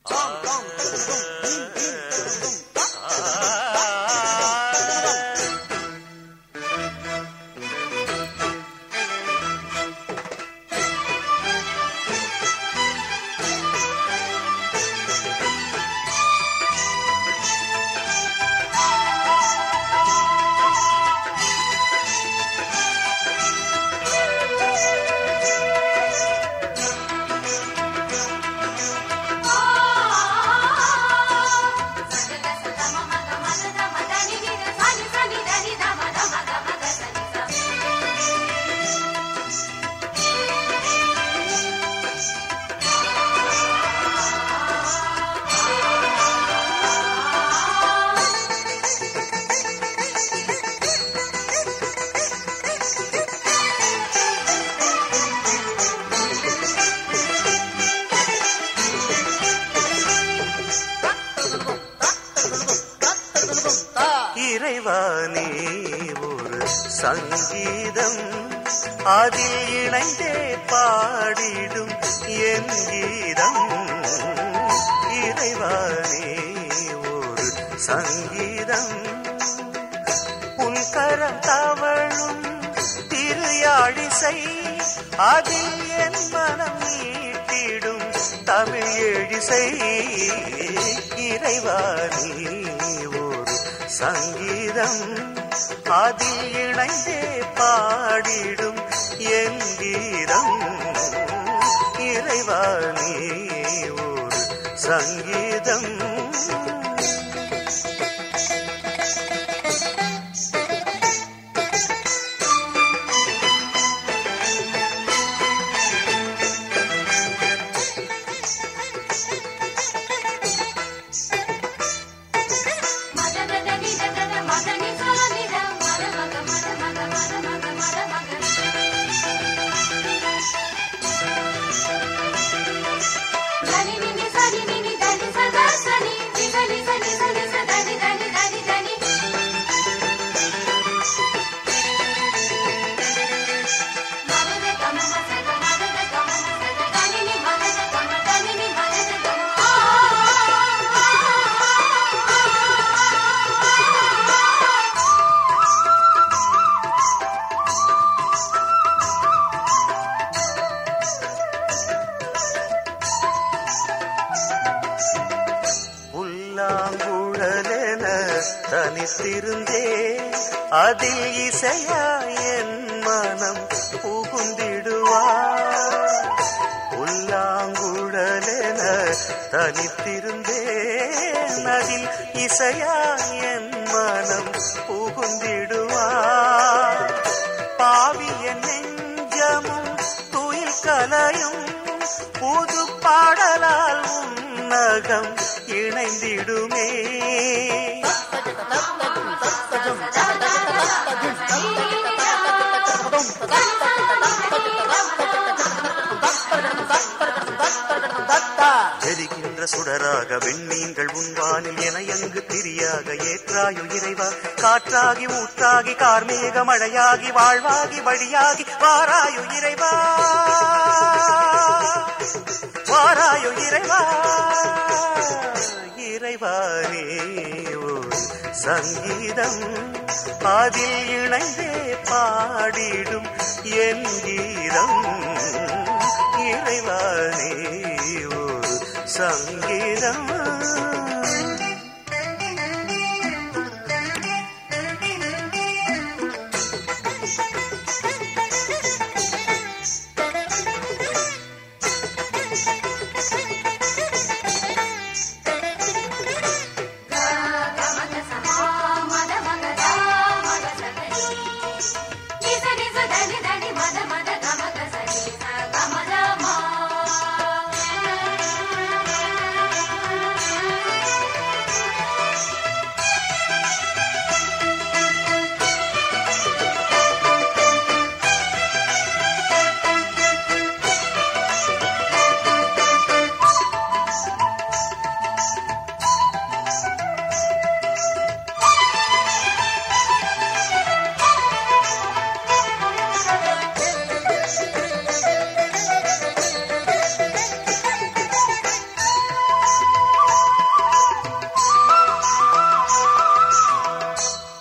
இறைவானே ஒரு சங்கீதம் அதில் இணைந்தே பாடிடும் என் கீதம் இறைவானே ஒரு சங்கீதம் உன் கரம் தவழும் திருயாழிசை அதில் என் மனம் நீட்டிடும் தமிழ் எழிசை இறைவானே ஒரு சங்கீதம் அதில் இணைந்தே பாடிடும் என் கீதம் இறைவானே ஒரு சங்கீதம் புல்லாங்குழலென தனித்திருந்தே அதில் இசையா என் மனம் புகுந்திடுவார் புல்லாங்குழலென தனித்திருந்தே அதில் இசையா என் மனம் புகுந்திடுவார் பாவிய நெஞ்சமும் துயில் கலையும் புது பாடலால் உன்னகம் இணைந்திடுமே எரிகின்ற சுடராக வெண்ணீங்கள் உன்வானில் என எங்கு திரியாக ஏற்றாயு இறைவா காற்றாகி ஊற்றாகி கார்மேக மழையாகி வாழ்வாகி வழியாகி வாராயு இறைவா வாராயு இறைவா இறைவானே ஒரு சங்கீதம் அதில் இணைந்தே பாடிடும் என் கீதம் இறைவானே ஒரு சங்கீதம்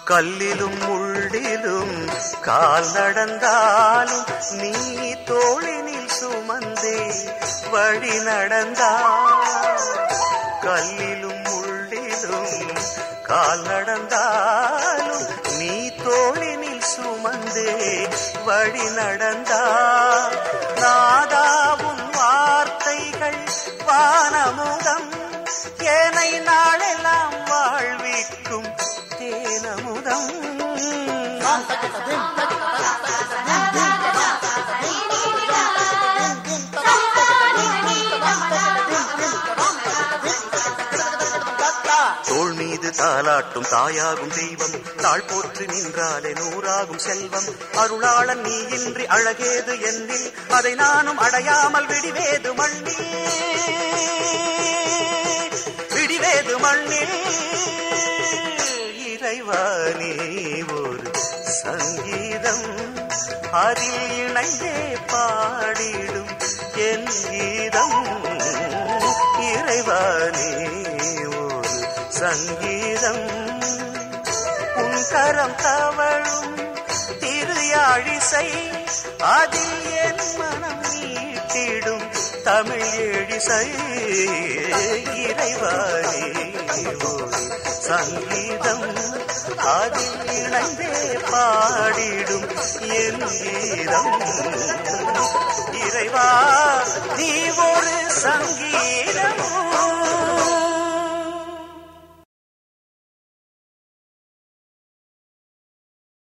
கல்லிலும் முள்ளிலும் கால் நடந்தாலும் நீ தோளினில் சுமந்தே வழி நடந்தால் கல்லிலும் முள்ளிலும் கால் நடந்தாலும் நீ தோளினில் சுமந்தே வழி நடந்தால் நாதாவும் வார்த்தைகள் வானமுதம் ஏனை நாளெல்லாம் வாழ்விக்கும் தேனமுதம் தோள் மீது தாலாட்டும் தாயாகும் தெய்வம் தாழ் போற்றி நின்றாலே நூறாகும் செல்வம் அருளாளன் நீ இன்றி அழகேது என்னில் அதை நானும் அடையாமல் விடிவேது மண்ணில் விடிவேது மண்ணில் இறைவா நீ ஒரு சங்கீதம் அதில் இணைந்தே பாடிடும் என் கீதம் இறைவா நீ ஒரு சங்கீதம் உன் கரம் தவழும் திரு யாழிசை அதில் என் மனம் நீட்டிடும் தமிழ் எழிசை இறைவானே ஒரு சங்கீதம் அதில் இணைந்தே பாடிடும் என் கீதம் இறைவா நீ ஒரு சங்கீதம்